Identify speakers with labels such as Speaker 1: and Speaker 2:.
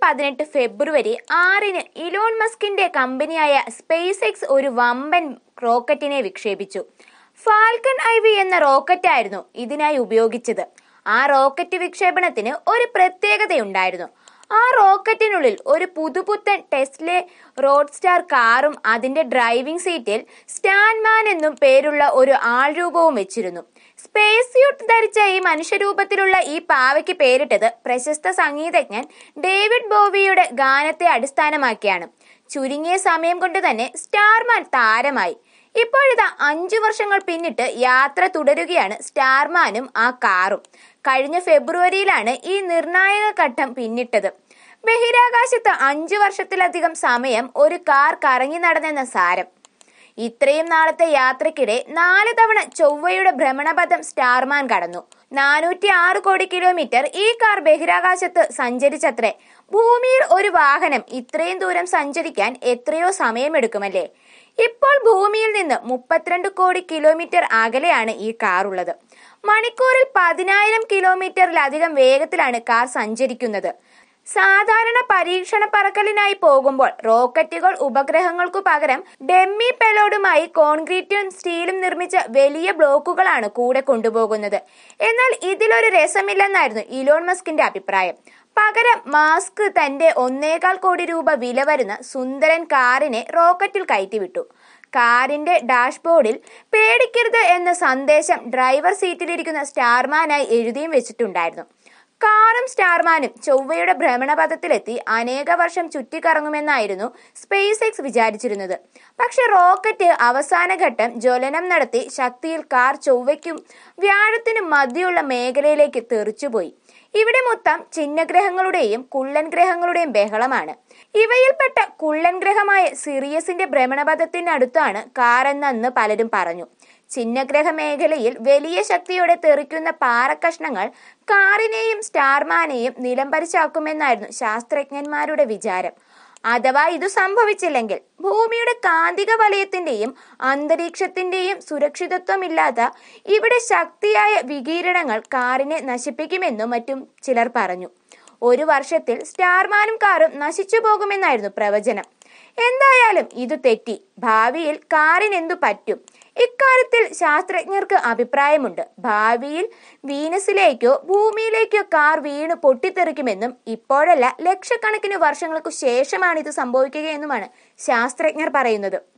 Speaker 1: പതിനെട്ട് ഫെബ്രുവരി ആറിന് ഇലോൺ മസ്കിന്റെ കമ്പനിയായ സ്പേസ് എക്സ് ഒരു വമ്പൻ റോക്കറ്റിനെ വിക്ഷേപിച്ചു ഫാൽക്കൺ ഐ വി എന്ന റോക്കറ്റായിരുന്നു ഇതിനായി ഉപയോഗിച്ചത് ആ റോക്കറ്റ് വിക്ഷേപണത്തിന് ഒരു പ്രത്യേകതയുണ്ടായിരുന്നു ആ റോക്കറ്റിനുള്ളിൽ ഒരു പുതുപുത്തൻ ടെസ്ലെ റോഡ്സ്റ്റാർ കാറും അതിന്റെ ഡ്രൈവിംഗ് സീറ്റിൽ സ്റ്റാൻമാൻ എന്നും പേരുള്ള ഒരു ആൾരൂപവും വെച്ചിരുന്നു സ്പേസ് സ്യൂട്ട് ധരിച്ച ഈ മനുഷ്യരൂപത്തിലുള്ള ഈ പാവയ്ക്ക് പേരിട്ടത് പ്രശസ്ത സംഗീതജ്ഞൻ ഡേവിഡ് ബോവിയുടെ ഗാനത്തെ അടിസ്ഥാനമാക്കിയാണ് ചുരുങ്ങിയ സമയം കൊണ്ട് തന്നെ സ്റ്റാർമാൻ താരമായി ഇപ്പോഴിതാ അഞ്ചു വർഷങ്ങൾ പിന്നിട്ട് യാത്ര തുടരുകയാണ് സ്റ്റാർമാനും ആ കാറും കഴിഞ്ഞ ഫെബ്രുവരിയിലാണ് ഈ നിർണായക ഘട്ടം പിന്നിട്ടത് ബഹിരാകാശത്ത് അഞ്ചു വർഷത്തിലധികം സമയം ഒരു കാർ കറങ്ങി നടന്നെന്ന സാരം ഇത്രയും നാളത്തെ യാത്രക്കിടെ നാല് തവണ ചൊവ്വയുടെ ഭ്രമണപഥം സ്റ്റാർമാൻ കടന്നു നാനൂറ്റി ആറ് കോടി കിലോമീറ്റർ ഈ കാർ ബഹിരാകാശത്ത് സഞ്ചരിച്ചത്രേ ഭൂമിയിൽ ഒരു വാഹനം ഇത്രയും ദൂരം സഞ്ചരിക്കാൻ എത്രയോ സമയമെടുക്കുമല്ലേ ഇപ്പോൾ ഭൂമിയിൽ നിന്ന് മുപ്പത്തിരണ്ട് കോടി കിലോമീറ്റർ അകലെയാണ് ഈ കാർ ഉള്ളത് മണിക്കൂറിൽ പതിനായിരം കിലോമീറ്ററിലധികം വേഗത്തിലാണ് കാർ സഞ്ചരിക്കുന്നത് സാധാരണ പരീക്ഷണ പറക്കലിനായി പോകുമ്പോൾ റോക്കറ്റുകൾ ഉപഗ്രഹങ്ങൾക്കു പകരം ഡെമ്മി പെലോഡുമായി കോൺക്രീറ്റും സ്റ്റീലും നിർമ്മിച്ച വലിയ ബ്ലോക്കുകളാണ് കൂടെ കൊണ്ടുപോകുന്നത് എന്നാൽ ഇതിലൊരു രസമില്ലെന്നായിരുന്നു ഇലോൺ മസ്കിന്റെ അഭിപ്രായം പകരം മാസ്ക് തന്റെ ഒന്നേകാൽ കോടി രൂപ വില വരുന്ന സുന്ദരൻ കാറിനെ റോക്കറ്റിൽ കയറ്റിവിട്ടു കാറിന്റെ ഡാഷ്ബോർഡിൽ പേടിക്കരുത് എന്ന സന്ദേശം ഡ്രൈവർ സീറ്റിലിരിക്കുന്ന സ്റ്റാർമാനായി എഴുതിയും വെച്ചിട്ടുണ്ടായിരുന്നു കാറും സ്റ്റാർമാനും ചൊവ്വയുടെ ഭ്രമണപഥത്തിലെത്തി അനേക വർഷം ചുറ്റിക്കറങ്ങുമെന്നായിരുന്നു സ്പേസ് എക്സ് വിചാരിച്ചിരുന്നത് പക്ഷെ റോക്കറ്റ് അവസാന ഘട്ടം ജ്വലനം നടത്തി ശക്തിയിൽ കാർ ചൊവ്വയ്ക്കും വ്യാഴത്തിനും മധ്യയുള്ള മേഖലയിലേക്ക് തെറിച്ചുപോയി ഇവിടെ മൊത്തം ചിഹ്നഗ്രഹങ്ങളുടെയും കുള്ളൻ ഗ്രഹങ്ങളുടെയും ബഹളമാണ് ഇവയിൽപ്പെട്ട കുള്ളൻ ഗ്രഹമായ സിറിയസിന്റെ ഭ്രമണപഥത്തിനടുത്താണ് കാർ എന്നന്ന് പലരും പറഞ്ഞു ചിഹ്നഗ്രഹ മേഖലയിൽ വലിയ ശക്തിയോടെ തെറിക്കുന്ന പാറക്കഷ്ണങ്ങൾ കാറിനെയും സ്റ്റാർമാനെയും നിലംപരിച്ചാക്കുമെന്നായിരുന്നു ശാസ്ത്രജ്ഞന്മാരുടെ വിചാരം അഥവാ ഇത് സംഭവിച്ചില്ലെങ്കിൽ ഭൂമിയുടെ കാന്തിക വലയത്തിന്റെയും അന്തരീക്ഷത്തിന്റെയും സുരക്ഷിതത്വമില്ലാത്ത ഇവിടെ ശക്തിയായ വികിരണങ്ങൾ കാറിനെ നശിപ്പിക്കുമെന്നും മറ്റും ചിലർ പറഞ്ഞു ഒരു വർഷത്തിൽ സ്റ്റാർമാനും കാറും നശിച്ചു പോകുമെന്നായിരുന്നു പ്രവചനം എന്തായാലും ഇത് തെറ്റി ഭാവിയിൽ കാറിന് എന്തു പറ്റും ഇക്കാര്യത്തിൽ ശാസ്ത്രജ്ഞർക്ക് അഭിപ്രായമുണ്ട് ഭാവിയിൽ വീനസിലേക്കോ ഭൂമിയിലേക്കോ കാർ വീണ് പൊട്ടിത്തെറിക്കുമെന്നും ഇപ്പോഴല്ല ലക്ഷക്കണക്കിന് വർഷങ്ങൾക്കു ശേഷമാണ് ഇത് സംഭവിക്കുകയെന്നുമാണ് ശാസ്ത്രജ്ഞർ പറയുന്നത്